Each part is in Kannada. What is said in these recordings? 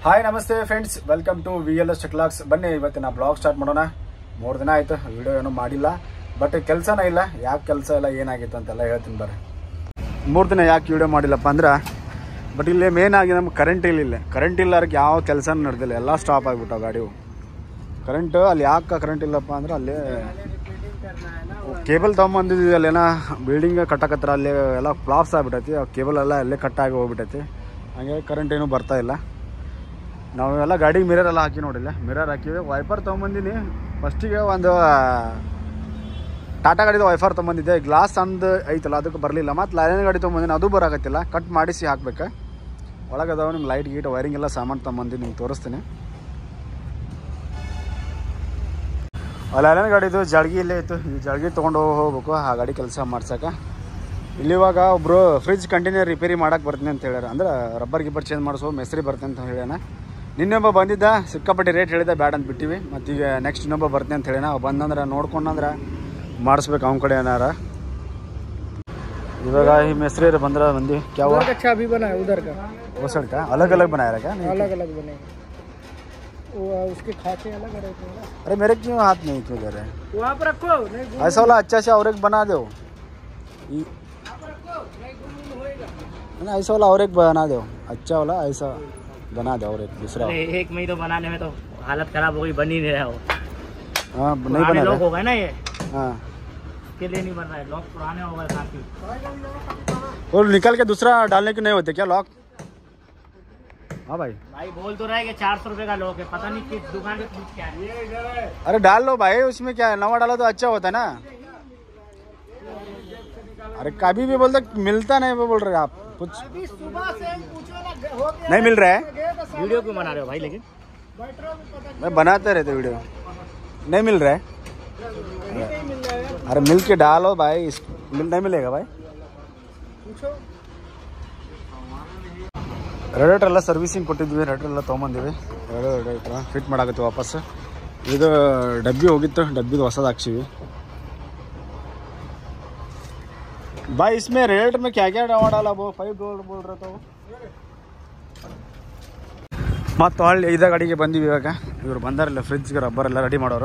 ಹಾಯ್ ನಮಸ್ತೆ friends welcome to V L S ಟೆಕ್ಲಾಕ್ಸ್ ಬನ್ನಿ ಇವತ್ತಿನ ಬ್ಲಾಗ್ ಸ್ಟಾರ್ಟ್ ಮಾಡೋಣ ಮೂರು ದಿನ ಆಯಿತು ವಿಡಿಯೋ ಏನೂ ಮಾಡಿಲ್ಲ ಬಟ್ ಕೆಲಸನೇ ಇಲ್ಲ ಯಾಕೆ ಕೆಲಸ ಇಲ್ಲ ಏನಾಗಿತ್ತು ಅಂತೆಲ್ಲ ಹೇಳ್ತೀನಿ ಬರ್ರಿ ಮೂರು ದಿನ ಯಾಕೆ ವಿಡಿಯೋ ಮಾಡಿಲ್ಲಪ್ಪ ಅಂದ್ರೆ ಬಟ್ ಇಲ್ಲಿ ಮೇನ್ ಆಗಿ ನಮ್ಗೆ ಕರೆಂಟ್ ಇಲ್ಲ ಕರೆಂಟ್ ಇಲ್ಲಾರಕ್ಕೆ ಯಾವ ಕೆಲಸ ನಡೆದಿಲ್ಲ ಎಲ್ಲ ಸ್ಟಾಪ್ ಆಗಿಬಿಟ್ಟಾವ ಗಾಡಿವು ಕರೆಂಟ್ ಅಲ್ಲಿ ಯಾಕೆ ಕರೆಂಟ್ ಇಲ್ಲಪ್ಪ ಅಂದ್ರೆ ಅಲ್ಲಿ ಕೇಬಲ್ ತೊಗೊಂಬಂದಿದ್ವಿ ಅಲ್ಲೇನ ಬಿಲ್ಡಿಂಗ್ ಕಟ್ಟಕತ್ರ ಅಲ್ಲಿ ಎಲ್ಲ ಫ್ಲಾಪ್ಸ್ ಆಗ್ಬಿಟ್ಟೈತಿ ಆ ಕೇಬಲ್ ಎಲ್ಲ ಅಲ್ಲೇ ಕಟ್ಟಾಗಿ ಹೋಗ್ಬಿಟ್ಟೈತಿ ಹಂಗಾಗಿ ಕರೆಂಟ್ ಏನೂ ಬರ್ತಾ ಇಲ್ಲ ನಾವು ಎಲ್ಲ ಗಾಡಿಗೆ ಮಿರರ್ ಎಲ್ಲ ಹಾಕಿ ನೋಡಿಲ್ಲ ಮಿರರ್ ಹಾಕಿವಿ ವೈಪರ್ ತೊಗೊಂಬಂದಿನಿ ಫಸ್ಟಿಗೆ ಒಂದು ಟಾಟಾ ಗಾಡಿದು ವೈಫರ್ ತೊಗೊಂಬಂದಿದ್ದೆ ಗ್ಲಾಸ್ ಅಂದು ಐತಲ್ಲ ಅದಕ್ಕೆ ಬರಲಿಲ್ಲ ಮತ್ತು ಲೈನ್ ಗಾಡಿ ತೊಗೊಂಬಂದಿನಿ ಅದು ಬರಾಕತ್ತಿಲ್ಲ ಕಟ್ ಮಾಡಿಸಿ ಹಾಕ್ಬೇಕು ಒಳಗೆ ಅದಾವ ನಿಮ್ಗೆ ಲೈಟ್ ಗೀಟ್ ವೈರಿಂಗ್ ಎಲ್ಲ ಸಾಮಾನು ತೊಗೊಂಬಂದು ನಿಮ್ಗೆ ತೋರಿಸ್ತೀನಿ ಆ ಲೈನ್ ಗಾಡಿದು ಜಳ್ಗಿ ಇಲ್ಲೇ ಇತ್ತು ಈ ಜಳ್ಗಿ ತೊಗೊಂಡು ಹೋಗ್ಬೇಕು ಆ ಗಾಡಿ ಕೆಲಸ ಮಾಡ್ಸಕ್ಕೆ ಇಲ್ಲಿ ಇವಾಗ ಒಬ್ಬರು ಫ್ರಿಜ್ ಕಂಟೈನರ್ ರಿಪೇರಿ ಮಾಡಕ್ಕೆ ಬರ್ತೀನಿ ಅಂತ ಹೇಳ್ಯಾರ ಅಂದ್ರೆ ರಬ್ಬರ್ ಗಿಬ್ಬರ್ ಚೇಂಜ್ ಮಾಡಿಸೋ ಮೆಸ್ರಿ ಬರ್ತೀನಿ ಅಂತ ಹೇಳ್ಯಾನ ನಿನ್ನೊಬ್ಬ ಬಂದಿದ್ದ ಸಿಕ್ಕಾಪಟ್ಟೆ ರೇಟ್ ಹೇಳಿದ ಬ್ಯಾಡ ಅಂತ ಬಿಟ್ಟಿವಿ ಮತ್ತು ಈಗ ನೆಕ್ಸ್ಟ್ ಇನ್ನೊಬ್ಬ ಬರ್ತೀನಿ ಅಂತ ಹೇಳ್ಯಾನ ಅವ ಬಂದಂದ್ರೆ ನೋಡ್ಕೊಂಡಂದ್ರೆ ಮಾಡಿಸ್ಬೇಕು ಅವ್ನ ಕಡೆ ಏನಾರ ಇವಾಗ ಈ ಮೆಸ್ರಿ ಬಂದ್ರೆ ಬಂದು ಕ್ಯಾವ उधर का अच्छा भी बना है उधर का वो साइड का अलग अलग बनाया क्या नहीं अलग अलग बने वो उसके खाते अलग रहते हैं ना अरे मेरे क्यों हाथ नहीं क्यों दे रहे वहाँ पर रखो नहीं गुम ऐसा वाला अच्छा से और एक बना दो ये- नहीं गुम गुम होएगा ना ऐसा वाला और एक बना दो अच्छा वाला ऐसा बना दो और एक दूसरा अरे एक में ही तो बनाने में तो हालत खराब हो गई बन ही नहीं रहा हो हाँ नहीं पुराने बना लोग रहे हो गए ना ये हाँ के लिए नहीं बन रहा है लोग पुराने हो गए काफी और निकल के दूसरा डालने के नहीं होते क्या लॉक हाँ भाई भाई बोल तो रहा है कि चार सौ रुपए का लोग है पता नहीं किस दुकान पे पूछ क्या है अरे डाल लो भाई उसमें क्या है नवा डालो तो अच्छा होता है ना अरे कभी भी बोलते मिलता नहीं वो बोल रहे आप कुछ अभी सुबह से पूछो ना हो गया नहीं मिल रहा है गए तो वीडियो क्यों बना रहे हो भाई लेकिन बैठ रहा हूँ पता मैं बनाते रहते वीडियो नहीं मिल रहा है नहीं मिल रहा है अरे मिल के डालो भाई इस मिल नहीं मिलेगा भाई पूछो ರೇಡಿಯೇಟರ್ ಎಲ್ಲ ಸರ್ವಿಸಿಂಗ್ ಕೊಟ್ಟಿದ್ವಿ ರೇಡಿಯೇಟರ್ ಎಲ್ಲ ತೊಗೊಂಬಂದಿವಿ ಎರಡು ರೇಡಿಯೇಟರ್ ಫಿಟ್ ಮಾಡಾಕತ್ತೀವಿ ವಾಪಸ್ ಇದು ಡಬ್ಬಿ ಹೋಗಿತ್ತು ಡಬ್ಬಿದು ಹೊಸದು ಹಾಕ್ಸಿವಿ भाई इसमें रेडिएटर में क्या क्या डाला वो फाइव डोर बोल रहा था वो ಮತ್ತು ಹೊಳ್ಳಿ ಇದ ಗಾಡಿಗೆ ಬಂದಿವಿ ಇವಾಗ ಇವ್ರು ಬಂದಾರಲ್ಲ ಫ್ರಿಜ್ಗೆ ರಬ್ಬರ್ ಎಲ್ಲ ರೆಡಿ ಮಾಡೋರು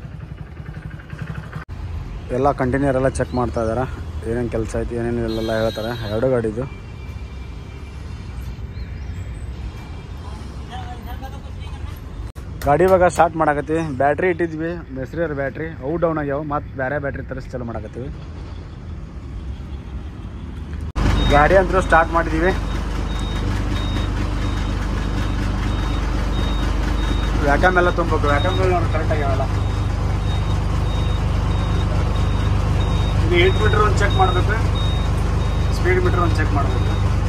ಎಲ್ಲ ಕಂಟೈನರ್ ಎಲ್ಲ ಚೆಕ್ ಮಾಡ್ತಾ ಇದಾರೆ ಏನೇನು ಕೆಲಸ ಐತಿ ಏನೇನು ಎಲ್ಲ ಹೇಳ್ತಾರೆ ಎರಡು ಗಾಡಿದು ಗಾಡಿ ಇವಾಗ ಸ್ಟಾರ್ಟ್ ಮಾಡಾಕತ್ತೀವಿ ಬ್ಯಾಟ್ರಿ ಇಟ್ಟಿದ್ವಿ ಮೆಸ್ರಿಯರ್ ಬ್ಯಾಟ್ರಿ ಅವು ಡೌನ್ ಆಗ್ಯಾವ ಮತ್ತು ಬೇರೆ ಬ್ಯಾಟ್ರಿ ತರಿಸಿ ಚಾಲು ಮಾಡಾಕತ್ತೀವಿ ಗಾಡಿ ಅಂತೂ ಸ್ಟಾರ್ಟ್ ಮಾಡಿದ್ದೀವಿ ವ್ಯಾಕಮ್ ಎಲ್ಲ ತುಂಬಬೇಕು ವ್ಯಾಕಮ್ಗಳು ನೋಡಿ ಕರೆಕ್ಟ್ ಆಗ್ಯಾವಲ್ಲ ಇದು ಏಟ್ ಮೀಟ್ರ್ ಒಂದು ಚೆಕ್ ಮಾಡಬೇಕು ಸ್ಪೀಡ್ ಮೀಟ್ರ್ ಒಂದು ಚೆಕ್ ಮಾಡಬೇಕು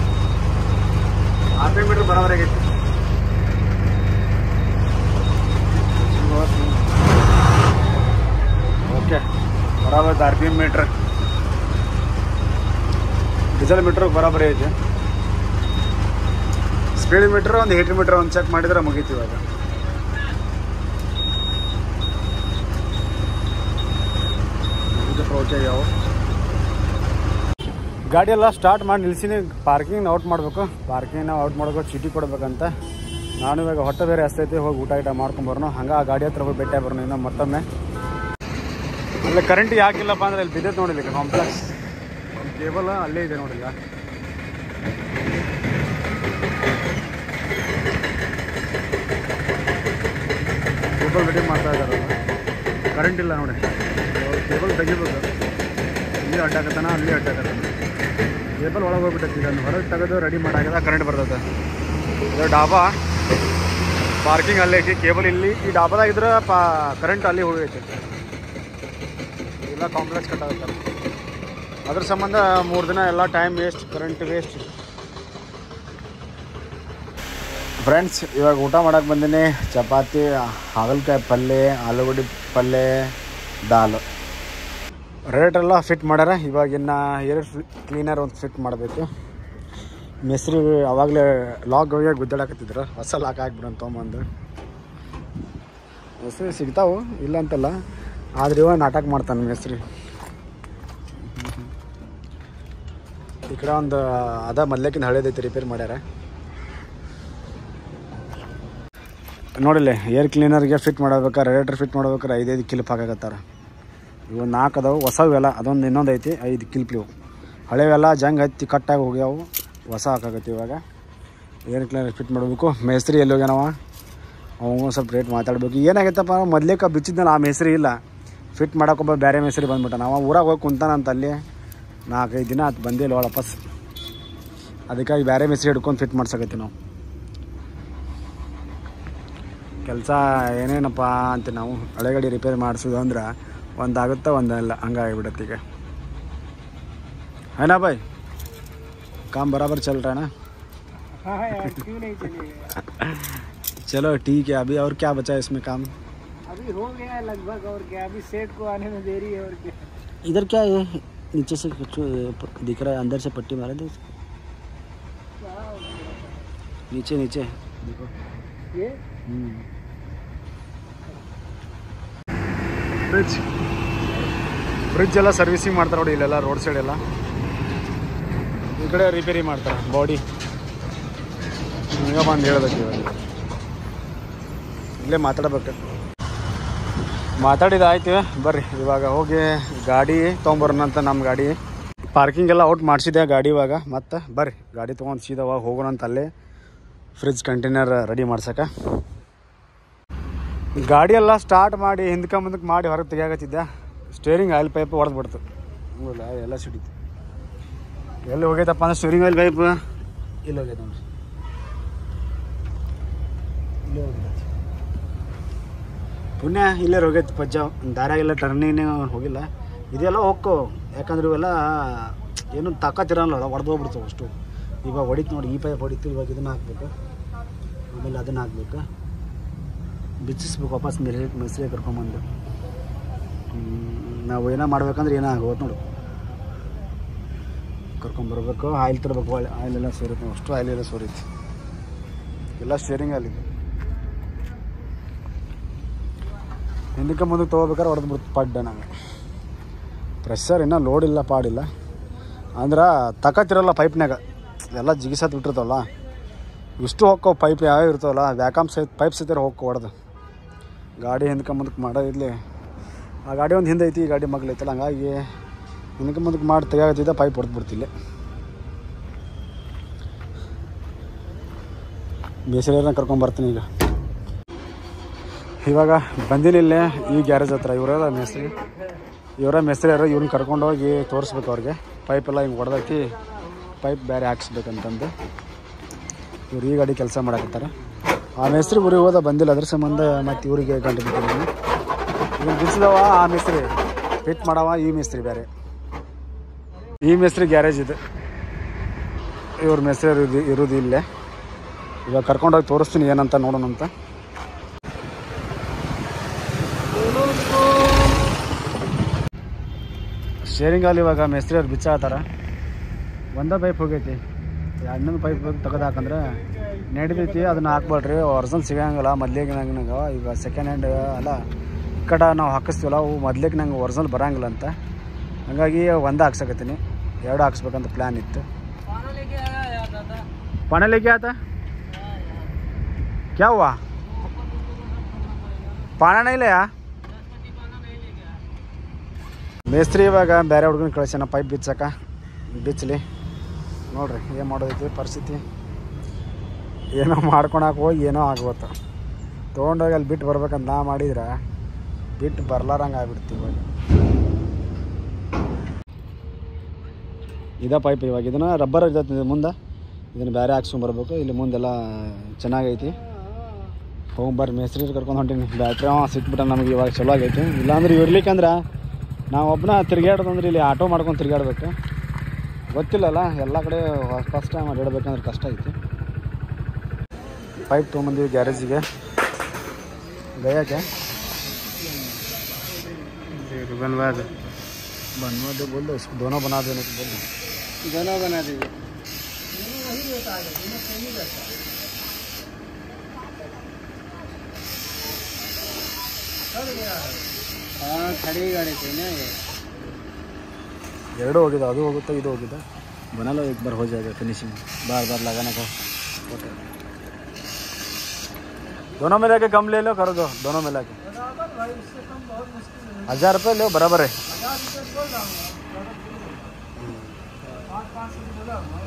ಆರ್ ಪಿ ಮೀಟ್ರ್ ಬರೋವರೆ ಆಗೈತಿ ಓಕೆ ಬರಾಬರ್ R P M meter diesel meter ಬರಾಬರಿ ಐತಿ ಸ್ಪೀಡ್ ಮೀಟ್ರ್ ಒಂದು ಏಟ್ ಮೀಟ್ರ್ ಒಂದು ಚೆಕ್ ಮಾಡಿದ್ರೆ ಮುಗೀತು ಇವಾಗ ಓಕೆ ಯಾವ ಗಾಡಿ ಎಲ್ಲ ಸ್ಟಾರ್ಟ್ ಮಾಡಿ ನಿಲ್ಸಿನಿ ಪಾರ್ಕಿಂಗ್ ಔಟ್ ಮಾಡಬೇಕು ಪಾರ್ಕಿಂಗ್ನ ಔಟ್ ಮಾಡಬೇಕು ಚೀಟಿ ಕೊಡ್ಬೇಕಂತ ನಾನು ಇವಾಗ ಹೊಟ್ಟೆ ಬೇರೆ ಹಸ್ತೈತಿ ಹೋಗಿ ಊಟ ಗೀಟ ಮಾಡ್ಕೊಂಬರೋನು ಹಂಗೆ ಆ ಗಾಡಿ ಹತ್ರ ಹೋಗಿ ಭೇಟಿ ಬರೋನು ಇನ್ನೂ ಮತ್ತೊಮ್ಮೆ ಅಲ್ಲಿ ಕರೆಂಟ್ ಯಾಕಿಲ್ಲಪ್ಪ ಅಂದ್ರೆ ಅಲ್ಲಿ ಬಿದ್ದೈತೆ ನೋಡಿಲ್ಲ ಕಾಂಪ್ಲೆಕ್ಸ್ ಕೇಬಲ್ ಅಲ್ಲೇ ಇದೆ ನೋಡಿಲ್ಲ ಕೇಬಲ್ ರೆಡಿ ಮಾಡ್ತಾ ಇದ್ದಾರಲ್ಲ ಕರೆಂಟ್ ಇಲ್ಲ ನೋಡಿ ಕೇಬಲ್ ತೆಗಿಬೇಕು ಇಲ್ಲಿ ಅಡ್ಡಾಕತ್ತಾನ ಅಲ್ಲಿ ಅಡ್ಡಾಕತ್ತಾನ ಕೇಬಲ್ ಒಳಗೆ ಹೋಗ್ಬಿಟ್ಟೈತಿ ಇದನ್ನು ಹೊರಗೆ ತೆಗೆದು ರೆಡಿ ಮಾಡಾಕದ ಕರೆಂಟ್ ಬರ್ತೈತೆ ಇದು ಡಾಬಾ ಪಾರ್ಕಿಂಗ್ ಅಲ್ಲೇ ಐತಿ ಕೇಬಲ್ ಇಲ್ಲಿ ಈ ಡಾಬಾದಾಗಿದ್ರೆ ಪಾ ಕರೆಂಟ್ ಅಲ್ಲಿ ಹೋಗೈತೆ ಎಲ್ಲ ಕಾಂಪ್ಲೆಕ್ಸ್ ಕಟ್ಟಾಗತ್ತಾರೆ ಅದ್ರ ಸಂಬಂಧ ಮೂರು ದಿನ ಎಲ್ಲ time waste current waste friends ಇವಾಗ ಊಟ ಮಾಡಕ್ಕೆ ಬಂದೀನಿ ಚಪಾತಿ ಹಾಗಲಕಾಯಿ ಪಲ್ಯ ಆಲೂಗಡ್ಡೆ ಪಲ್ಯ ದಾಲ್ ರೇಟ್ ಎಲ್ಲ ಫಿಟ್ ಮಾಡ್ಯಾರ ಇವಾಗಿನ್ನ ಏರ್ ಕ್ಲೀನರ್ ಒಂದು ಫಿಟ್ ಮಾಡಬೇಕು ಮೆಸ್ರಿ ಅವಾಗಲೇ ಲಾಕ್ ಹೋಗಿ ಗುದ್ದಾಡಕತ್ತಿದ್ರು ಹೊಸ ಲಾಕ್ ಹಾಕ್ಬಿಡೋಣ ತೊಗೊಂಬಂದು ಮೆಸ್ರಿ ಸಿಗ್ತಾವು ಇಲ್ಲ ಅಂತಲ್ಲ ಆದ್ರೆ ಇವ ನಾಟಕ ಮಾಡ್ತಾನೆ ಮೆಸ್ರಿ ಈ ಕಡೆ ಒಂದು ಅದ ಮೊದ್ಲೇಕಿಂದ ಹಳೇದೈತಿ ರಿಪೇರ್ ಮಾಡ್ಯಾರ ನೋಡಿಲ್ಲ ಏರ್ ಕ್ಲೀನರ್ಗೆ ಫಿಟ್ ಮಾಡ್ಬೇಕಾರೆ ರೇಡಿಯೇಟರ್ ಫಿಟ್ ಮಾಡ್ಬೇಕಾರೆ ಐದೈದು ಕ್ಲಿಪ್ ಹಾಕಾಕತ್ತಾರ ಇವು ನಾಲ್ಕು ಅದಾವು ಹೊಸವೆಲ್ಲ ಅದೊಂದು ಇನ್ನೊಂದು ಐತಿ ಐದು ಕ್ಲಿಪ್ ಇವು ಹಳೆವೆಲ್ಲ ಜಂಗ್ ಹತ್ತಿ ಕಟ್ಟಾಗಿ ಹೋಗ್ಯಾವು ಹೊಸ ಹಾಕಾಕತ್ತಿ ಇವಾಗ ಏರ್ ಕ್ಲೀನರ್ ಫಿಟ್ ಮಾಡಬೇಕು ಮೇಸ್ತ್ರಿ ಎಲ್ಲಿ ಹೋಗ್ಯಾನವ ಅವ ಸ್ವಲ್ಪ ರೇಟ್ ಮಾತಾಡ್ಬೇಕು ಏನಾಗೈತಪ್ಪ ಮೊದ್ಲೇಕ ಬಿಚ್ಚಿದ್ನಲ್ಲ ಆ ಮೇಸ್ತ್ರಿ ಇಲ್ಲ ಫಿಟ್ ಮಾಡೋಕೊಬ್ಬ ಬೇರೆ ಮೇಸ್ತ್ರಿ ಬಂದ್ಬಿಟ್ಟ ನಾವು ಊರಾಗ ಹೋಗಿ ಕುಂತಾನಂತ ಅಲ್ಲಿ ನಾಲ್ಕೈದು ದಿನ ಆತು ಬಂದಿಲ್ಲ ವಾಪಸ್ ಅದಕ್ಕಾಗಿ ಬೇರೆ ಮೇಸ್ತ್ರಿ ಹಿಡ್ಕೊಂಡು ಫಿಟ್ ಮಾಡ್ಸಕತ್ತಿ ನಾವು ಕೆಲಸ ಏನೇನಪ್ಪ ಅಂತ ನಾವು ಹಳೆ ಗಾಡಿ ರಿಪೇರಿ ಮಾಡಿಸೋದು ಅಂದ್ರೆ ಒಂದು ಆಗುತ್ತಾ ಒಂದು ಇಲ್ಲ ಹಂಗಾಗಿಬಿಡುತ್ತೆ ಈಗ है ना भाई काम बराबर चल रहा है ना हाँ हाँ यार क्यों नहीं चलेगा चलो ठीक है अभी और क्या बचा है इसमें काम अभी हो गया है लगभग और क्या अभी सेट को आने में देरी है और क्या इधर क्या है नीचे से कुछ दिख रहा है अंदर से पट्टी मारे थे नीचे नीचे देखो ये ಫ್ರಿಜ್ ಫ್ರಿಜ್ ಎಲ್ಲ ಸರ್ವಿಸಿಂಗ್ ಮಾಡ್ತಾರೆ ನೋಡಿ ಇಲ್ಲೆಲ್ಲ ರೋಡ್ ಸೈಡ್ ಎಲ್ಲ ಈ ಕಡೆ ರಿಪೇರಿ ಮಾಡ್ತಾರೆ ಬಾಡಿ ಈಗ ಬಂದು ಹೇಳ್ಬೇಕು ಇವಾಗ ಇಲ್ಲೇ ಮಾತಾಡ್ಬೇಕು ಮಾತಾಡಿದ ಆಯ್ತು ಬರ್ರಿ ಇವಾಗ ಹೋಗಿ ಗಾಡಿ ತೊಗೊಂಬರೋಣ ಅಂತ ನಮ್ಮ ಗಾಡಿ ಪಾರ್ಕಿಂಗ್ ಎಲ್ಲ ಔಟ್ ಮಾಡಿಸಿದೆ ಗಾಡಿ ಇವಾಗ ಮತ್ತೆ ಬರ್ರಿ ಗಾಡಿ ತೊಗೊಂಡು ಸೀದಾ ಹೋಗಿ ಹೋಗೋಣ ಅಂತ ಅಲ್ಲೇ ಫ್ರಿಜ್ ಕಂಟೈನರ್ ರೆಡಿ ಮಾಡ್ಸಕ್ಕೆ ಗಾಡಿ ಎಲ್ಲ ಸ್ಟಾರ್ಟ್ ಮಾಡಿ ಹಿಂದ್ಕ ಮುಂದಕ್ಕೆ ಮಾಡಿ ಹೊರಗೆ ತೆಗಿಯಾಕತ್ತಿದ್ದೆ ಸ್ಟೇರಿಂಗ್ ಆಯಿಲ್ ಪೈಪ್ ಹೊಡೆದು ಬಿಡ್ತು ಹಂಗಲ್ಲ ಎಲ್ಲ ಸಿಡಿತು ಎಲ್ಲಿ ಹೋಗೈತಪ್ಪ ಅಂದ್ರೆ ಸ್ಟೇರಿಂಗ್ ಆಯಿಲ್ ಪೈಪ್ ಇಲ್ಲಿ ಹೋಗೈತೆ ನೋಡ್ರಿ ಇಲ್ಲೇ ಹೋಗೈತೆ ಪುಣ್ಯ ಇಲ್ಲೇ ಹೋಗೈತೆ ಪಜ್ಜ ದಾರ್ಯಾಗೆಲ್ಲ ಟರ್ನಿಂಗ್ ಹೋಗಿಲ್ಲ ಇದೆಲ್ಲ ಹೋಗ್ಕೋ ಯಾಕಂದ್ರೆ ಇವೆಲ್ಲ ಏನು ತಾಕತ್ತಿರಲ್ಲ ಹೊಡೆದು ಹೋಗ್ಬಿಡ್ತಾವೆ ಅಷ್ಟು ಇವಾಗ ಹೊಡಿತು ನೋಡಿ ಈ ಪೈಪ್ ಹೊಡಿತು ಇವಾಗ ಇದನ್ನ ಹಾಕ್ಬೇಕು ಆಮೇಲೆ ಅದನ್ನ ಹಾಕ್ಬೇಕು ಬಿಚ್ಚಿಸ್ಬೇಕು ವಾಪಸ್ ಮೆರೆ ಮೆಸ್ರೆ ಕರ್ಕೊಂಬಂದು ಹ್ಮ್, ನಾವು ಏನೋ ಮಾಡ್ಬೇಕಂದ್ರೆ ಏನೋ ಆಗೋದು ನೋಡು ಕರ್ಕೊಂಬರ್ಬೇಕು ಆಯಿಲ್ ತರಬೇಕು ಆಯಿಲ್ ಎಲ್ಲ ಸೋರಿತ್ತು ಅಷ್ಟು ಆಯಿಲ್ ಎಲ್ಲ ಸೋರಿತ್ತು ಎಲ್ಲ ಸ್ಟೇರಿಂಗ್ ಆಲಿದೆ ಹಿಂದಕ್ಕೆ ಮುಂದಕ್ಕೆ ತೊಗೋಬೇಕಾದ್ರೆ ಹೊಡೆದು ಬಿಡ್ತು ಪಡ್ಡ ನಂಗೆ ಪ್ರೆಷರ್ ಇನ್ನೂ ಲೋಡ್ ಇಲ್ಲ ಪಾಡಿಲ್ಲ ಅಂದ್ರೆ ತಕತಿರಲ್ಲ ಪೈಪ್ನಾಗ ಎಲ್ಲ ಜಿಗಿಸತ್ ಬಿಟ್ಟಿರ್ತಾವಲ್ಲ ಇಷ್ಟು ಹೋಕ್ಕೋ ಪೈಪ್ ಯಾವ ಇರ್ತಾವಲ್ಲ ವ್ಯಾಕಾಮ್ ಸಹಿತ ಪೈಪ್ ಸಹಿತ ಹೋಗಿ ಹೊಡೆದು ಗಾಡಿ ಹಿಂದಕ್ಕೆ ಮುಂದಕ್ಕೆ ಮಾಡೋದಿರಲಿ ಆ ಗಾಡಿ ಒಂದು ಹಿಂದೆ ಐತಿ ಈ ಗಾಡಿ ಮಗ್ಳು ಐತಲ್ಲ ಹಂಗಾಗಿ ಹಿಂದಕ್ಕೆ ಮುಂದಕ್ಕೆ ಮಾಡಿ ತೆಗಿಯಾಗತ್ತಿದ್ದ ಪೈಪ್ ಹೊಡೆದು ಬಿಡ್ತಿಲ್ಲ ಬೇಸಿಗೆನ ಕರ್ಕೊಂಬರ್ತೀನಿ ಈಗ ಇವಾಗ ಬಂದಿನಿ ಇಲ್ಲೇ ಈ ಗ್ಯಾರೇಜ್ ಹತ್ರ ಇವರೆಲ್ಲ ಮೇಸ್ತ್ರಿ ಇವರ ಮೇಸ್ತ್ರಿ ಯಾರು ಇವ್ರನ್ನ ಕರ್ಕೊಂಡೋಗಿ ತೋರಿಸ್ಬೇಕು ಅವ್ರಿಗೆ ಪೈಪ್ ಎಲ್ಲ ಹಿಂಗೆ ಹೊಡೆದೈತಿ ಪೈಪ್ ಬೇರೆ ಹಾಕ್ಸ್ಬೇಕಂತಂದು ಇವ್ರು ಈ ಗಾಡಿ ಕೆಲಸ ಮಾಡಕತ್ತಾರೆ ಆ ಮೇಸ್ತ್ರಿ ಊರಿಗೆ ಹೋದ ಬಂದಿಲ್ಲ ಅದ್ರ ಸಂಬಂಧ ಮತ್ತು ಇವರಿಗೆ ಗಂಟೆ ಬಿಟ್ಟಿದ್ದೀನಿ ಇದನ್ನು ಬಿಡಿಸಿದವ ಆ ಮೇಸ್ತ್ರಿ ಫಿಟ್ ಮಾಡವ ಈ ಮೇಸ್ತ್ರಿ ಬೇರೆ ಈ ಮೇಸ್ತ್ರಿ ಗ್ಯಾರೇಜ್ ಇದೆ ಇವ್ರ ಮೇಸ್ತ್ರಿ ಇರೋದು ಇರೋದು ಇಲ್ಲೇ ಇವಾಗ ಕರ್ಕೊಂಡೋಗಿ ತೋರಿಸ್ತೀನಿ ಏನಂತ ನೋಡೋಣ ಅಂತ ಶೇರಿಂಗ್ ಅಲ್ಲಿ ಇವಾಗ ಮೇಸ್ತ್ರಿ ಅವ್ರು ಬಿಚ್ಚಾತಾರ ಒಂದೇ ಪೈಪ್ ಹೋಗೈತಿ ಎರಡನೇ ಪೈಪ್ ತೆಗೆದು ಹಾಕಂದ್ರೆ ನಡಿದೈತಿ ಅದನ್ನ ಹಾಕ್ಬೇಡ್ರಿ ಒರಿಜಿನಲ್ ಸಿಗಂಗಿಲ್ಲ ಮೊದ್ಲಿಗೆ ನಂಗೆ ಈಗ ಸೆಕೆಂಡ್ ಹ್ಯಾಂಡ್ ಅಲ್ಲ ಈ ಕಡೆ ನಾವು ಹಾಕಿಸ್ತೀವಲ್ಲ ಅವು ಮೊದ್ಲಿಗೆ ನಂಗೆ ಒರಿಜಿನಲ್ ಬರಂಗಿಲ್ಲ ಅಂತ ಹಂಗಾಗಿ ಒಂದೇ ಹಾಕ್ಸಕತ್ತೀನಿ ಎರಡು ಹಾಕ್ಸ್ಬೇಕಂತ ಪ್ಲ್ಯಾನ್ ಇತ್ತು पाना लेके आता क्या हुआ ಪಾನ ಇಲ್ಲ ಮೇಸ್ತ್ರಿ ಇವಾಗ ಬೇರೆ ಹುಡುಗನ ಕಳ್ಸ್ಯಾನ ಪೈಪ್ ಬಿಚ್ಚಕ ಬಿಚ್ಚಲಿ ನೋಡ್ರಿ ಏನು ಮಾಡೋದೈತಿ ಪರಿಸ್ಥಿತಿ ಏನೋ ಮಾಡ್ಕೊಳಕ್ಕೆ ಹೋಗಿ ಏನೋ ಆಗ್ಬೋತು ತೊಗೊಂಡೋಗಿ ಅಲ್ಲಿ ಬಿಟ್ಟು ಬರ್ಬೇಕಂತ ನಾ ಮಾಡಿದ್ರೆ ಬಿಟ್ಟು ಬರ್ಲಾರಂಗೆ ಆಗ್ಬಿಡ್ತು ಇವಾಗ ಇದ ಪೈಪ್ ಇವಾಗ ಇದನ್ನ ರಬ್ಬರ್ ಇರ್ತೈತಿ ಮುಂದೆ ಇದನ್ನು ಬೇರೆ ಹಾಕ್ಸ್ಕೊಂಬರ್ಬೇಕು ಇಲ್ಲಿ ಮುಂದೆಲ್ಲ ಚೆನ್ನಾಗೈತಿ ಹೋಗ್ಬರ್ರಿ ಮೇಸ್ತ್ರಿ ಕರ್ಕೊಂಡು ಹೊಂಟೀನಿ ಬ್ಯಾಟ್ರಿ ಅವ ಸಿಕ್ಬಿಟ್ಟ ನಮಗೆ ಇವಾಗ ಚಲೋ ಆಗೈತಿ ಇಲ್ಲಾಂದ್ರೆ ಇರ್ಲಿಕ್ಕಂದ್ರೆ ನಾವು ಒಬ್ಬನ ತಿರ್ಗಾಡೋದಂದ್ರೆ ಇಲ್ಲಿ ಆಟೋ ಮಾಡ್ಕೊಂಡು ತಿರ್ಗಾಡ್ಬೇಕು ಗೊತ್ತಿಲ್ಲಲ್ಲ ಎಲ್ಲ ಕಡೆ ಫಸ್ಟ್ ಟೈಮ್ ಅಡ್ಡಾಡ್ಬೇಕಂದ್ರೆ ಕಷ್ಟ ಐತಿ ಪೈಪ್ ತೊಗೊಂಬಂದಿವಿ ಗ್ಯಾರೇಜಿಗೆ ಗಯಾಕೆ बनवा दे बनवा दे बोल दो इसको दोनों बना देने को बोल दो दोनों बना दीजिए हाँ खड़ी गाड़ी थी ना ये ಎರಡು ಹೋಗಿದೆ ಅದು ಹೋಗುತ್ತೆ ಇದು ಹೋಗಿದೆ बना लो एक बार हो जाएगा फिनिशिंग बार बार लगाने का होता है दोनों मिला के कम ले लो करो दो दोनों मिला के बराबर भाई उससे कम बहुत मुश्किल है हजार रुपये लो बराबर है हजार रुपये बोल रहा हूँ ज़्यादा नहीं है। पाँच पाँच सौ बोला हूँ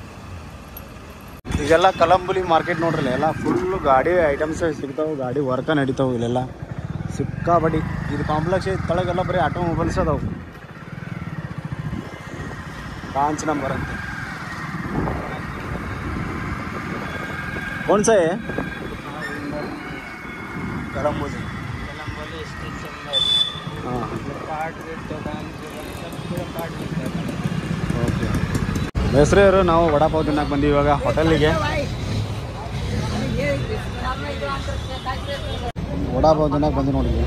ಈಗೆಲ್ಲ ಕಲಂಬುಲಿ ಮಾರ್ಕೆಟ್ ನೋಡ್ರಲ್ಲ ಎಲ್ಲ ಫುಲ್ಲು ಗಾಡಿ ಐಟಮ್ಸ್ ಸಿಗ್ತಾವೆ ಗಾಡಿ ವರ್ಕ ನಡೀತಾವೆ ಇಲ್ಲೆಲ್ಲ ಸಿಕ್ಕಾಬಡಿ ಇದು ಕಾಂಪ್ಲೆಕ್ಸ್ ಐತೆ ತಳಗೆಲ್ಲ ಬರೀ ಆಟೋಮೊಬೈಲ್ಸ್ ಅದಾವೆ पाँच नंबर ಅಂತ कौन सा है कलम्बोली हाँ ಓಕೆ ಹೆಸರು ನಾವು ವಡಾಪಾವ್ ತಿನ್ನಕ್ಕೆ ಬಂದೀವಿ ಇವಾಗ ಹೋಟೆಲಿಗೆ ವಡಾಪಾವ್ ತಿನ್ನಕ್ಕೆ ಬಂದ್ವಿ ನೋಡಿ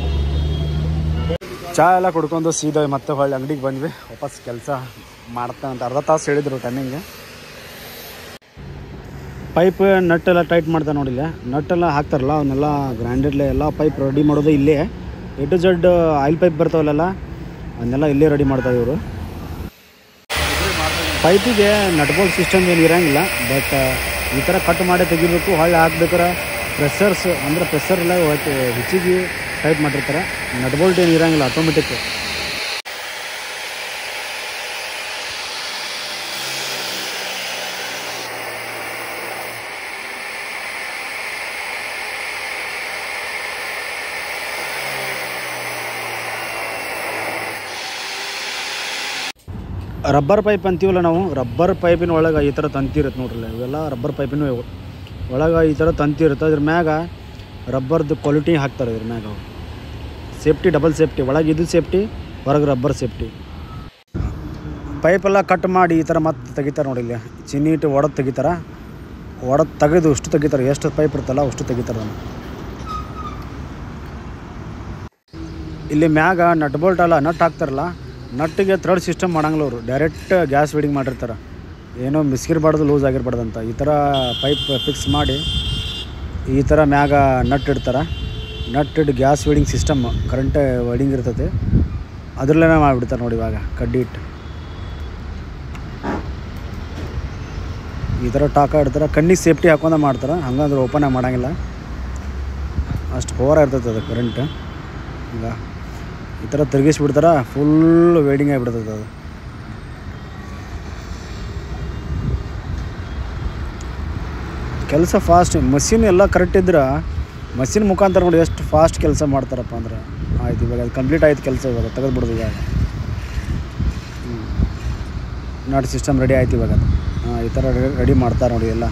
ಚಾ ಎಲ್ಲ ಕುಡ್ಕೊಂಡು ಸೀದಾ ಮತ್ತೆ ಹೊಳ್ಳಿ ಅಂಗಡಿಗೆ ಬಂದ್ವಿ ವಾಪಸ್ ಕೆಲಸ ಮಾಡ್ತಾ ಅಂತ ಅರ್ಧ ತಾಸು ಹೇಳಿದ್ರು ಟೈಮಿಂಗ್ ಪೈಪ್ ನಟ್ ಎಲ್ಲ ಟೈಟ್ ಮಾಡ್ತಾರೆ ನೋಡಿಲ್ಲ ನಟ್ ಎಲ್ಲ ಹಾಕ್ತಾರಲ್ಲ ಅವನ್ನೆಲ್ಲ ಗ್ರ್ಯಾಂಡೆಡ್ಲೆ ಎಲ್ಲ ಪೈಪ್ ರೆಡಿ ಮಾಡೋದು ಇಲ್ಲೇ A to Z oil pipe ಬರ್ತಾವಲ್ಲ ಅದನ್ನೆಲ್ಲ ಇಲ್ಲೇ ರೆಡಿ ಮಾಡ್ತಾರೆ ಇವರು ಪೈಪಿಗೆ ನಟ್ಬೋಲ್ಟ್ ಸಿಸ್ಟಮ್ ಏನು ಇರೋಂಗಿಲ್ಲ ಬಟ್ ಈ ಥರ ಕಟ್ ಮಾಡಿ ತೆಗಿಬೇಕು ಹೊಳ್ಳಿ ಹಾಕ್ಬೇಕಾರೆ ಪ್ರೆಷರ್ಸ್ ಅಂದರೆ ಪ್ರೆಷರ್ ಎಲ್ಲ ಒಟ್ಟು ಹೆಚ್ಚಿಗೆ ಟೈಟ್ ಮಾಡಿರ್ತಾರೆ ನಟ್ಬೋಲ್ಟ್ ಏನು ಇರೋಂಗಿಲ್ಲ ಆಟೋಮೆಟಿಕ್ ರಬ್ಬರ್ ಪೈಪ್ ಅಂತೀವಲ್ಲ ನಾವು ರಬ್ಬರ್ ಪೈಪಿನ ಒಳಗೆ ಈ ಥರ ತಂತಿ ಇರುತ್ತೆ ನೋಡ್ರಲ್ಲ ಇವೆಲ್ಲ ರಬ್ಬರ್ ಪೈಪಿನ ಇವು ಒಳಗೆ ಈ ಥರ ತಂತಿ ಇರುತ್ತೆ ಅದ್ರ ಮ್ಯಾಗ ರಬ್ಬರ್ದು ಕ್ವಾಲಿಟಿ ಹಾಕ್ತಾರೆ ಇದ್ರ ಮ್ಯಾಗ ಅವ್ರು ಸೇಫ್ಟಿ ಡಬಲ್ ಸೇಫ್ಟಿ ಒಳಗೆ ಇದು ಸೇಫ್ಟಿ ಹೊರಗೆ ರಬ್ಬರ್ ಸೇಫ್ಟಿ ಪೈಪೆಲ್ಲ ಕಟ್ ಮಾಡಿ ಈ ಥರ ಮತ್ತೆ ತೆಗಿತಾರೆ ನೋಡಿ ಇಲ್ಲಿ ಚಿನ್ನೀಟ್ ಒಡೆದು ತೆಗಿತಾರೆ ಒಡೆದು ತೆಗೆದು ಅಷ್ಟು ತೆಗಿತಾರೆ ಎಷ್ಟು ಪೈಪ್ ಇರ್ತಲ್ಲ ಅಷ್ಟು ತೆಗಿತಾರೆ ಅದನ್ನು ಇಲ್ಲಿ ಮ್ಯಾಗ ನಟ್ ಬೋಲ್ಟ್ ಅಲ್ಲ ನಟ್ ಹಾಕ್ತಾರಲ್ಲ ನಟ್ಟಿಗೆ ಥ್ರೆಡ್ ಸಿಸ್ಟಮ್ ಮಾಡಂಗಿಲ್ಲ ಅವರು ಡೈರೆಕ್ಟ್ ಗ್ಯಾಸ್ ಫೀಡಿಂಗ್ ಮಾಡಿರ್ತಾರೆ ಏನೋ ಮಿಸ್ಕಿರ್ಬಾರ್ದು ಲೂಸ್ ಆಗಿರ್ಬಾರ್ದು ಅಂತ ಈ ಥರ ಪೈಪ್ ಫಿಕ್ಸ್ ಮಾಡಿ ಈ ಥರ ಮ್ಯಾಗ ನಟ್ ಇಡ್ತಾರೆ ನಟ್ ಇಟ್ಟು gas feeding system current welding ಇರ್ತೈತೆ ಅದ್ರಲ್ಲೇ ಮಾಡಿಬಿಡ್ತಾರೆ ನೋಡಿ ಇವಾಗ ಕಡ್ಡಿ ಇಟ್ಟು ಈ ಥರ ಟಾಕ ಇಡ್ತಾರೆ ಕಣ್ಣಿಗೆ ಸೇಫ್ಟಿ ಹಾಕೊಂಡ ಮಾಡ್ತಾರೆ ಹಂಗಂದ್ರೆ ಓಪನ್ ಆಗಿ ಮಾಡಂಗಿಲ್ಲ ಅಷ್ಟು ಪವರ್ ಇರ್ತೈತೆ ಅದು ಕರೆಂಟ್ ಈಗ ಈ ಥರ ತಿರುಗಿಸ್ಬಿಡ್ತಾರೆ ಫುಲ್ ವೇಡಿಂಗ್ ಆಗಿಬಿಡ್ತೈತೆ ಅದು ಕೆಲಸ ಫಾಸ್ಟ್ ಮಷಿನ್ ಎಲ್ಲ ಕರೆಕ್ಟ್ ಇದ್ರೆ ಮಷಿನ್ ಮುಖಾಂತರ ನೋಡಿ ಎಷ್ಟು ಫಾಸ್ಟ್ ಕೆಲಸ ಮಾಡ್ತಾರಪ್ಪ ಅಂದ್ರೆ ಆಯ್ತು ಇವಾಗ ಅದು ಕಂಪ್ಲೀಟ್ ಆಯ್ತು ಕೆಲಸ ಇವಾಗ ತೆಗೆದು ಬಿಡೋದು ಇವಾಗ ನಾಟ್ ಸಿಸ್ಟಮ್ ರೆಡಿ ಆಯ್ತು ಇವಾಗ ಅದು ಹಾಂ ಈ ಥರ ರೆಡಿ ಮಾಡ್ತಾರೆ ನೋಡಿ ಎಲ್ಲ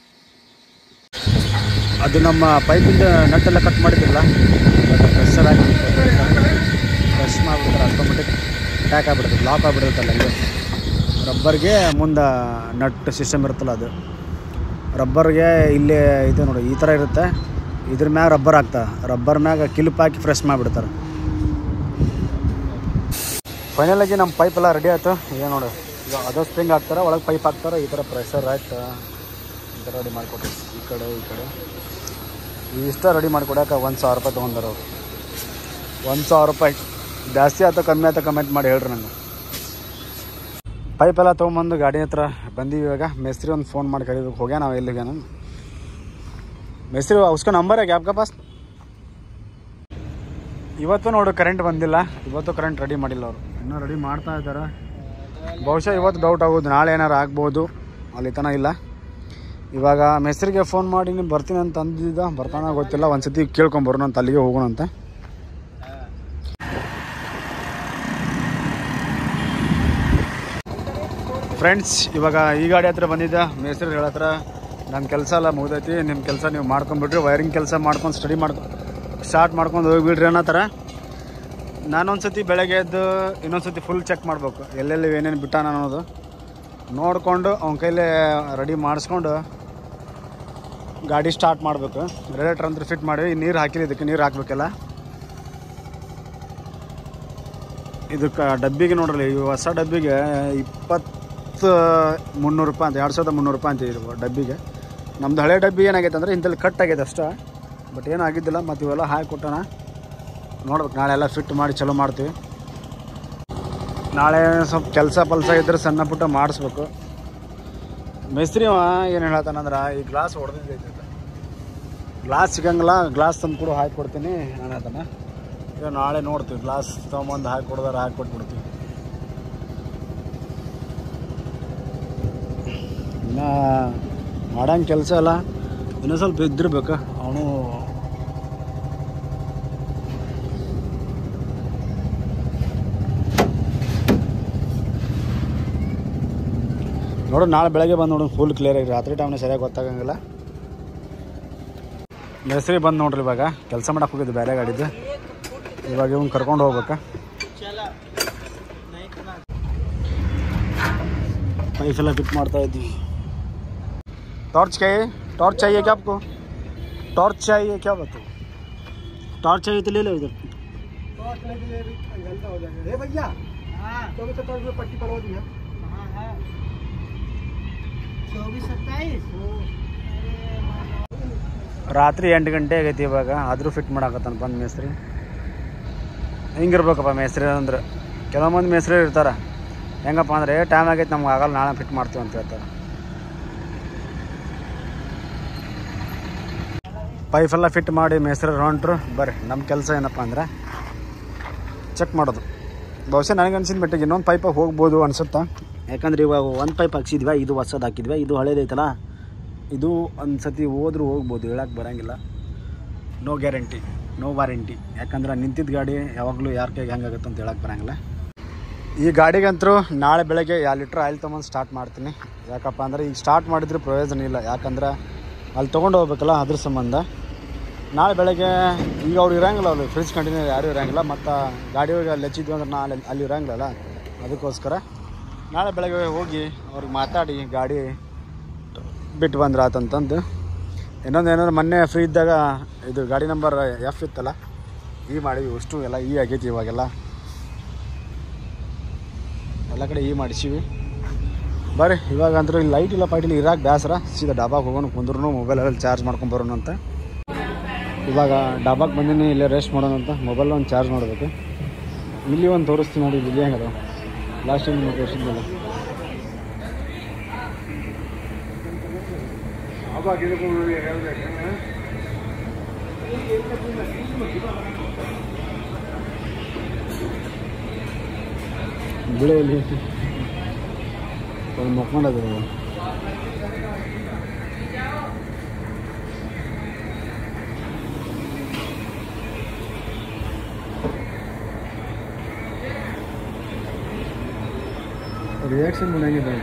ಅದು ನಮ್ಮ ಪೈಪಿಂದ ನಟ್ಟೆಲ್ಲ ಕಟ್ ಮಾಡಿದ್ದಿಲ್ಲ ಪ್ರೆಷರ್ ಹಾಕಿ ಪ್ರೆಸ್ ಮಾಡಿಬಿಡ್ತಾರೆ ಆಟೋಮೆಟಿಕ್ ಟ್ಯಾಕ್ ಆಗಿಬಿಡುತ್ತೆ ಲಾಕ್ ಆಗಿಬಿಡುತ್ತಲ್ಲ ಅಲ್ಲಿ ರಬ್ಬರ್ಗೆ ಮುಂದೆ ನಟ್ ಸಿಸ್ಟಮ್ ಇರುತ್ತಲ್ಲ ಅದು ರಬ್ಬರ್ಗೆ ಇಲ್ಲೇ ಇದು ನೋಡಿ ಈ ಥರ ಇರುತ್ತೆ ಇದ್ರ ಮ್ಯಾಗ ರಬ್ಬರ್ ಹಾಕ್ತಾ ರಬ್ಬರ್ ಮ್ಯಾಗ ಕಿಲಿಪ್ ಹಾಕಿ ಫ್ರೆಶ್ ಮಾಡಿಬಿಡ್ತಾರೆ ಫೈನಲಾಗಿ ನಮ್ಮ ಪೈಪ್ ಎಲ್ಲ ರೆಡಿ ಆಯ್ತು ಈಗ ನೋಡು ಈಗ ಅದು ಸ್ಪ್ರಿಂಗ್ ಹಾಕ್ತಾರೆ ಒಳಗೆ ಪೈಪ್ ಹಾಕ್ತಾರೆ ಈ ಥರ ಪ್ರೆಷರ್ ಆಯ್ತು ಈ ಥರ ರೆಡಿ ಮಾಡಿಕೊಟ್ರು ಈ ಕಡೆ ಈ ಕಡೆ ಇಷ್ಟ ರೆಡಿ ಮಾಡಿಕೊಡಕ್ಕೆ ಒಂದು ಸಾವಿರ ರೂಪಾಯಿ ತೊಗೊಂಡಾರ ಅವ್ರು ಒಂದು ಸಾವಿರ ರೂಪಾಯಿ ಜಾಸ್ತಿ ಆಯ್ತು ಕಮ್ಮಿ ಆಯ್ತು ಕಮೆಂಟ್ ಮಾಡಿ ಹೇಳ್ರಿ ನಂಗೆ ಪೈಪ್ ಎಲ್ಲ ತೊಗೊಂಬಂದು ಗಾಡಿ ಹತ್ರ ಬಂದೀವಿ ಇವಾಗ ಮೇಸ್ತ್ರಿ ಒಂದು ಫೋನ್ ಮಾಡಿ ಕರಿಬೇಕು ಹೋಗ್ಯ ನಾವು ಎಲ್ಲಿಗೆ ನಾನು ಮೇಸ್ತ್ರಿ ಉಸ್ಕೊ ನಂಬರ್ है क्या आपका पास ಇವತ್ತು ನೋಡು ಕರೆಂಟ್ ಬಂದಿಲ್ಲ ಇವತ್ತು ಕರೆಂಟ್ ರೆಡಿ ಮಾಡಿಲ್ಲ ಅವರು ಇನ್ನೂ ರೆಡಿ ಮಾಡ್ತಾ ಇದ್ದಾರೆ ಬಹುಶಃ ಇವತ್ತು ಡೌಟ್ ಆಗೋದು ನಾಳೆ ಏನಾರು ಆಗ್ಬೋದು ಅಲ್ಲಿ ತನಕ ಇಲ್ಲ ಇವಾಗ ಮೆಸ್ರಿಗೆ ಫೋನ್ ಮಾಡಿ ನೀವು ಬರ್ತೀನಿ ಅಂತ ಅಂದಿದ್ದ ಬರ್ತಾನ ಗೊತ್ತಿಲ್ಲ ಒಂದು ಸತಿ ಕೇಳ್ಕೊಂಬರೋಣ ಅಂತ ಅಲ್ಲಿಗೆ ಹೋಗೋಣ ಅಂತ ಫ್ರೆಂಡ್ಸ್ ಇವಾಗ ಈ ಗಾಡಿ ಹತ್ರ ಬಂದಿದ್ದ ಮೇಸ್ತ್ರಿ ಹೇಳತ್ರ ನನ್ನ ಕೆಲಸ ಎಲ್ಲ ಮುಗ್ದೈತಿ ನಿಮ್ಮ ಕೆಲಸ ನೀವು ಮಾಡ್ಕೊಂಬಿಟ್ರಿ ವೈರಿಂಗ್ ಕೆಲಸ ಮಾಡ್ಕೊಂಡು ಸ್ಟಡಿ ಮಾಡ್ಕೊ ಸ್ಟಾರ್ಟ್ ಮಾಡ್ಕೊಂಡು ಹೋಗ್ಬಿಡ್ರಿ ಅನ್ನೋ ಥರ ನಾನೊಂದು ಸತಿ ಬೆಳಗ್ಗೆ ಎದ್ದು ಇನ್ನೊಂದು ಸತಿ ಫುಲ್ ಚೆಕ್ ಮಾಡ್ಬೇಕು ಎಲ್ಲೆಲ್ಲಿ ಏನೇನು ಬಿಟ್ಟಾನ ಅನ್ನೋದು ನೋಡಿಕೊಂಡು ಅವನ ಕೈಲೇ ರೆಡಿ ಮಾಡಿಸ್ಕೊಂಡು ಗಾಡಿ ಸ್ಟಾರ್ಟ್ ಮಾಡಬೇಕು ರೇಡಿಯೇಟರ್ ಅಂತ ಫಿಟ್ ಮಾಡಿ ನೀರು ಹಾಕಿಲ್ಲ ಇದಕ್ಕೆ ನೀರು ಹಾಕ್ಬೇಕಲ್ಲ ಇದಕ್ಕೆ ಡಬ್ಬಿಗೆ ನೋಡ್ರಲ್ಲ ಈ ಹೊಸ ಡಬ್ಬಿಗೆ ಇಪ್ಪತ್ತು ಮುನ್ನೂರು ರೂಪಾಯಿ ಅಂತ ಎರಡು ಸಾವಿರದ ಮುನ್ನೂರು ರೂಪಾಯಿ ಅಂತ ಇದು ಡಬ್ಬಿಗೆ ನಮ್ದು ಹಳೆ ಡಬ್ಬಿ ಏನಾಗೈತೆ ಅಂದರೆ ಇಂಥಲ್ಲಿ ಕಟ್ ಆಗೈತೆ ಅಷ್ಟೇ ಬಟ್ ಏನೂ ಆಗಿದ್ದಿಲ್ಲ ಮತ್ತು ಇವೆಲ್ಲ ಹಾಕಿ ಕೊಟ್ಟಣ ನೋಡ್ಬೇಕು ನಾಳೆ ಎಲ್ಲ ಫಿಟ್ ಮಾಡಿ ಚಲೋ ಮಾಡ್ತೀವಿ ನಾಳೆ ಸ್ವಲ್ಪ ಕೆಲಸ ಪಲ್ಸ ಇದ್ರೆ ಸಣ್ಣ ಪುಟ್ಟ ಮಾಡಿಸ್ಬೇಕು ಮೇಸ್ತ್ರಿ ಅವ ಏನು ಹೇಳತ್ತಾನಂದ್ರೆ ಈ ಗ್ಲಾಸ್ ಹೊಡೆದಿದ್ದೈತೆ ಗ್ಲಾಸ್ ಸಿಗಂಗಿಲ್ಲ ಗ್ಲಾಸ್ ತಂದು ಕೂಡ ಹಾಕಿ ಕೊಡ್ತೀನಿ ನಾನು ಅದನ್ನು ಈಗ ನಾಳೆ ನೋಡ್ತೀವಿ ಗ್ಲಾಸ್ ತೊಗೊಂಬಂದು ಹಾಕಿ ಕೊಡ್ದಾರ ಹಾಕಿ ಕೊಟ್ಬಿಡ್ತೀವಿ ಇನ್ನು ಮಾಡಂಗೆ ಕೆಲಸ ಅಲ್ಲ ಇನ್ನೂ ಸ್ವಲ್ಪ ಇದ್ದಿರ್ಬೇಕು ಅವನು ನೋಡು ನಾಳೆ ಬೆಳಗ್ಗೆ ಬಂದು ನೋಡು ಫುಲ್ ಕ್ಲಿಯರ್ ಆಗಿ ರಾತ್ರಿ ಟೈಮ್ನ ಸರಿಯಾಗಿ ಗೊತ್ತಾಗಂಗಿಲ್ಲ ಹೆಸರಿ ಬಂದು ನೋಡ್ರಿ ಇವಾಗ ಕೆಲಸ ಮಾಡಕ್ಕೆ ಹೋಗಿದ್ದು ಬೇರೆ ಗಾಡಿದ್ದು ಇವಾಗ ಇವ್ನು ಕರ್ಕೊಂಡು ಹೋಗ್ಬೇಕಾ ಪೈಪ್ ಎಲ್ಲ ಫಿಟ್ ಮಾಡ್ತಾ ಇದ್ವಿ टॉर्च क्या है टॉर्च चाहिए क्या आपको टॉर्च चाहिए क्या बताओ टॉर्च चाहिए तो ले लो इधर टॉर्च लेके ले भी जल्दा हो जाएगा ए भैया चौबीस सत्ताईस में पट्टी पड़वा दी है चौबीस सत्ताईस ರಾತ್ರಿ ಎಂಟು ಗಂಟೆ ಆಗೈತಿ ಇವಾಗ ಆದರೂ ಫಿಟ್ ಮಾಡಾಕತ್ತಾನ ಬಂದು ಮೇಸ್ತ್ರಿ ಹಿಂಗಿರ್ಬೇಕಪ್ಪ ಮೇಸ್ತ್ರಿ ಅಂದ್ರೆ ಕೆಲವೊಂದು ಮೇಸ್ತ್ರಿ ಇರ್ತಾರೆ ಹೆಂಗಪ್ಪ ಅಂದರೆ ಟೈಮ್ ಆಗೈತೆ ನಮ್ಗೆ ಆಗಲ್ಲ ನಾಳೆ ಫಿಟ್ ಮಾಡ್ತೀವಿ ಅಂತ ಹೇಳ್ತಾರೆ ಪೈಫೆಲ್ಲ ಫಿಟ್ ಮಾಡಿ ಮೇಸ್ತ್ರಿ ಹೊಂಟ್ರು ಬರ್ರಿ ನಮ್ಮ ಕೆಲಸ ಏನಪ್ಪ ಅಂದ್ರೆ ಚೆಕ್ ಮಾಡೋದು ಬಹುಶಃ ನನಗೆ ಅನ್ಸಿದ ಮಟ್ಟಿಗೆ ಇನ್ನೊಂದು ಪೈಪ ಹೋಗ್ಬೋದು ಅನ್ಸುತ್ತಾ ಯಾಕಂದ್ರೆ ಇವಾಗ ಒಂದು ಪೈಪ್ ಹಾಕ್ಸಿದ್ವಿ ಇದು ಹೊಸದು ಹಾಕಿದ್ವಿ ಇದು ಹಳೇದೈತಲ್ಲ ಇದು ಒಂದು ಸತಿ ಹೋದ್ರೂ ಹೋಗ್ಬೋದು ಹೇಳಕ್ಕೆ ಬರೋಂಗಿಲ್ಲ ನೋ ಗ್ಯಾರಂಟಿ ನೋ ವಾರಂಟಿ ಯಾಕಂದ್ರೆ ನಿಂತಿದ್ದ ಗಾಡಿ ಯಾವಾಗಲೂ ಯಾರ ಕೈಗೆ ಹೆಂಗಾಗುತ್ತೆ ಅಂತ ಹೇಳಕ್ಕೆ ಬರೋಂಗಿಲ್ಲ ಈ ಗಾಡಿಗಂತರೂ ನಾಳೆ ಬೆಳಗ್ಗೆ ಎರಡು ಲೀಟ್ರ್ ಆಯಿಲ್ ತೊಗೊಂಡು ಸ್ಟಾರ್ಟ್ ಮಾಡ್ತೀನಿ ಯಾಕಪ್ಪ ಅಂದ್ರೆ ಈಗ ಸ್ಟಾರ್ಟ್ ಮಾಡಿದ್ರೆ ಪ್ರಯೋಜನ ಇಲ್ಲ ಯಾಕಂದ್ರೆ ಅಲ್ಲಿ ತೊಗೊಂಡು ಹೋಗ್ಬೇಕಲ್ಲ ಅದ್ರ ಸಂಬಂಧ ನಾಳೆ ಬೆಳಗ್ಗೆ ಈಗ ಅವ್ರು ಇರಂಗಿಲ್ಲ ಅಲ್ಲಿ ಫ್ರಿಜ್ ಕಂಟಿನ್ಯೂ ಯಾರೂ ಇರಂಗಿಲ್ಲ ಮತ್ತು ಗಾಡಿ ಹೋಗಿ ಅಲ್ಲಿ ಹಚ್ಚಿದ್ವಿ ಅಂದ್ರೆ ನಾಳೆ ಅಲ್ಲಿ ಇರಂಗಿಲ್ಲಲ್ಲ ಅದಕ್ಕೋಸ್ಕರ ನಾಳೆ ಬೆಳಗ್ಗೆ ಹೋಗಿ ಅವ್ರಿಗೆ ಮಾತಾಡಿ ಗಾಡಿ ಬಿಟ್ಟು ಬಂದ್ರೆ ಆತಂತಂದು ಇನ್ನೊಂದು ಏನಾದ್ರು ಮೊನ್ನೆ ಫ್ರೀ ಇದ್ದಾಗ ಇದು ಗಾಡಿ ನಂಬರ್ ಎಫ್ ಇತ್ತಲ್ಲ ಈ ಮಾಡಿವಿ ಅಷ್ಟು ಎಲ್ಲ ಈ ಆಗೈತಿ ಇವಾಗೆಲ್ಲ ಎಲ್ಲ ಕಡೆ ಈ ಮಾಡಿಸಿವಿ ಬರ್ರಿ ಇವಾಗ ಅಂತೂ ಇಲ್ಲಿ ಲೈಟ್ ಇಲ್ಲ ಪಾಯ್ಟ್ ಇಲ್ಲ ಇರಾಕ್ ಬೇಸರ ಸೀದಾ ಡಾಬಾಗೆ ಹೋಗೋಣ ಕುಂದ್ರು ಮೊಬೈಲಲ್ಲಿ ಚಾರ್ಜ್ ಮಾಡ್ಕೊಂಡು ಬರೋಣ ಅಂತ ಇವಾಗ ಡಾಬಾಗೆ ಬಂದಿನಿ ಇಲ್ಲೇ ರೆಸ್ಟ್ ಮಾಡೋಣ ಅಂತ ಮೊಬೈಲ್ ಒಂದು ಚಾರ್ಜ್ ಮಾಡಬೇಕು ಇಲ್ಲಿ ಒಂದು ತೋರಿಸ್ತೀನಿ ನೋಡಿ ಇಲ್ಲಿ ಹೆಂಗದ ಲಾಸ್ಟ್ ಟೈಮ್ ತೋರಿಸಿದ್ನಲ್ಲ ಬಿಳೆಯಲ್ಲಿ ಒಂದು ಮಕ್ಕೊಂಡದು ರಿಯಾಕ್ಷನ್ ಮಾಡಂಗಿದೆ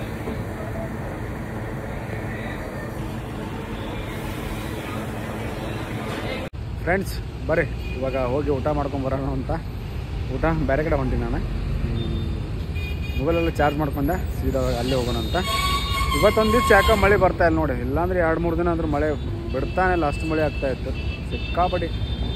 ಫ್ರೆಂಡ್ಸ್ ಬರ್ರಿ ಇವಾಗ ಹೋಗಿ ಊಟ ಮಾಡ್ಕೊಂಡು ಬರೋಣ ಅಂತ ಊಟ ಬೇರೆ ಕಡೆ ಹೊಂಟೀನಿ ನಾನು ಮೊಬೈಲೆಲ್ಲ ಚಾರ್ಜ್ ಮಾಡ್ಕೊಂಡೆ ಸೀದಾ ಅಲ್ಲೇ ಹೋಗೋಣ ಅಂತ ಇವತ್ತೊಂದು ದಿವ್ಸ ಯಾಕೆ ಮಳೆ ಬರ್ತಾ ಇಲ್ಲ ನೋಡಿ ಇಲ್ಲಾಂದ್ರೆ ಎರಡು ಮೂರು ದಿನ ಅಂದ್ರೆ ಮಳೆ ಬಿಡ್ತಾನೆ ಇಲ್ಲ ಅಷ್ಟು ಮಳೆ ಆಗ್ತಾ ಇತ್ತು ಸಿಕ್ಕಾಪಡಿ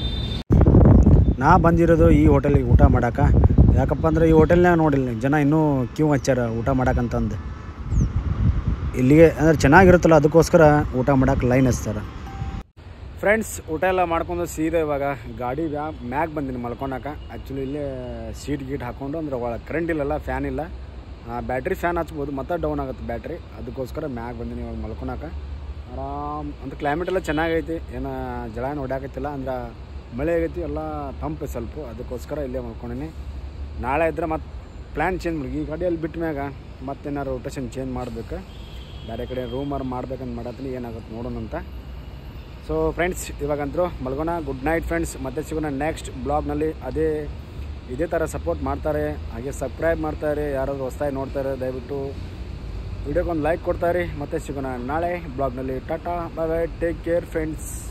ನಾ ಬಂದಿರೋದು ಈ ಹೋಟೆಲಿಗೆ ಊಟ ಮಾಡಕ್ಕೆ ಯಾಕಪ್ಪ ಅಂದ್ರೆ ಈ ಹೋಟೆಲ್ನಾಗ ನೋಡಿಲ್ಲ ಜನ ಇನ್ನೂ ಕ್ಯೂ ಹಚ್ಚಾರ ಊಟ ಮಾಡಕ್ಕಂತಂದು ಇಲ್ಲಿಗೆ ಅಂದ್ರೆ ಚೆನ್ನಾಗಿರುತ್ತಲ್ಲ ಅದಕ್ಕೋಸ್ಕರ ಊಟ ಮಾಡಕ್ಕೆ ಲೈನ್ ಹಚ್ತಾರೆ ಫ್ರೆಂಡ್ಸ್ ಊಟ ಎಲ್ಲ ಮಾಡ್ಕೊಂಡು ಸೀದಾ ಇವಾಗ ಗಾಡಿ ವ್ಯಾ ಮ್ಯಾಗ್ ಬಂದೀನಿ ಮಲ್ಕೊಳಕ ಆ್ಯಕ್ಚುಲಿ ಇಲ್ಲೇ ಸೀಟ್ ಗೀಟ್ ಹಾಕ್ಕೊಂಡು ಅಂದ್ರೆ ಒಳಗೆ ಕರೆಂಟ್ ಇಲ್ಲಲ್ಲ ಫ್ಯಾನ್ ಇಲ್ಲ ಬ್ಯಾಟ್ರಿ ಫ್ಯಾನ್ ಹಚ್ಬೋದು ಮತ್ತೆ ಡೌನ್ ಆಗುತ್ತೆ ಬ್ಯಾಟ್ರಿ ಅದಕ್ಕೋಸ್ಕರ ಮ್ಯಾಗ್ ಬಂದೀನಿ ಇವಾಗ ಮಲ್ಕೊಳಕ ಆರಾಮ್ ಅಂದ್ರೆ ಕ್ಲೈಮೇಟ್ ಎಲ್ಲ ಚೆನ್ನಾಗೈತಿ ಏನು ಜಳ ಏನು ಹೊಡ್ಯಾಕತ್ತಿಲ್ಲ ಅಂದ್ರೆ ಮಳೆ ಆಗೈತಿ ಎಲ್ಲ ತಂಪು ಸ್ವಲ್ಪ ಅದಕ್ಕೋಸ್ಕರ ಇಲ್ಲೇ ಮಲ್ಕೊಂಡಿನಿ ನಾಳೆ ಇದ್ರೆ ಮತ್ತೆ ಪ್ಲ್ಯಾನ್ ಚೇಂಜ್ ಮಾಡಿ ಈ ಗಾಡಿಯಲ್ಲಿ ಬಿಟ್ಟ ಮ್ಯಾಗ ಮತ್ತೇನಾರು ರೊಟೇಷನ್ ಚೇಂಜ್ ಮಾಡ್ಬೇಕು ಬೇರೆ ಕಡೆ ರೂಮರ್ ಮಾಡ್ಬೇಕಂತ ಮಾಡತ್ತೀನಿ ಏನಾಗುತ್ತೆ ನೋಡೋಣ ಅಂತ ಸೊ ಫ್ರೆಂಡ್ಸ್ ಇವಾಗಂತರೂ ಮಲ್ಗೋಣ ಗುಡ್ ನೈಟ್ ಫ್ರೆಂಡ್ಸ್ ಮತ್ತೆ ಸಿಗೋಣ ನೆಕ್ಸ್ಟ್ ಬ್ಲಾಗ್ನಲ್ಲಿ ಅದೇ ಇದೇ ಥರ ಸಪೋರ್ಟ್ ಮಾಡ್ತಾರೆ ಹಾಗೆ ಸಬ್ಸ್ಕ್ರೈಬ್ ಮಾಡ್ತಾರೆ ಯಾರಾದರೂ ಹೊಸ್ದಾಗಿ ನೋಡ್ತಾರೆ ದಯವಿಟ್ಟು ವಿಡಿಯೋಗೊಂದು ಲೈಕ್ ಕೊಡ್ತಾರೆ ಮತ್ತೆ ಸಿಗೋಣ ನಾಳೆ ಬ್ಲಾಗ್ನಲ್ಲಿ tata bye bye take care friends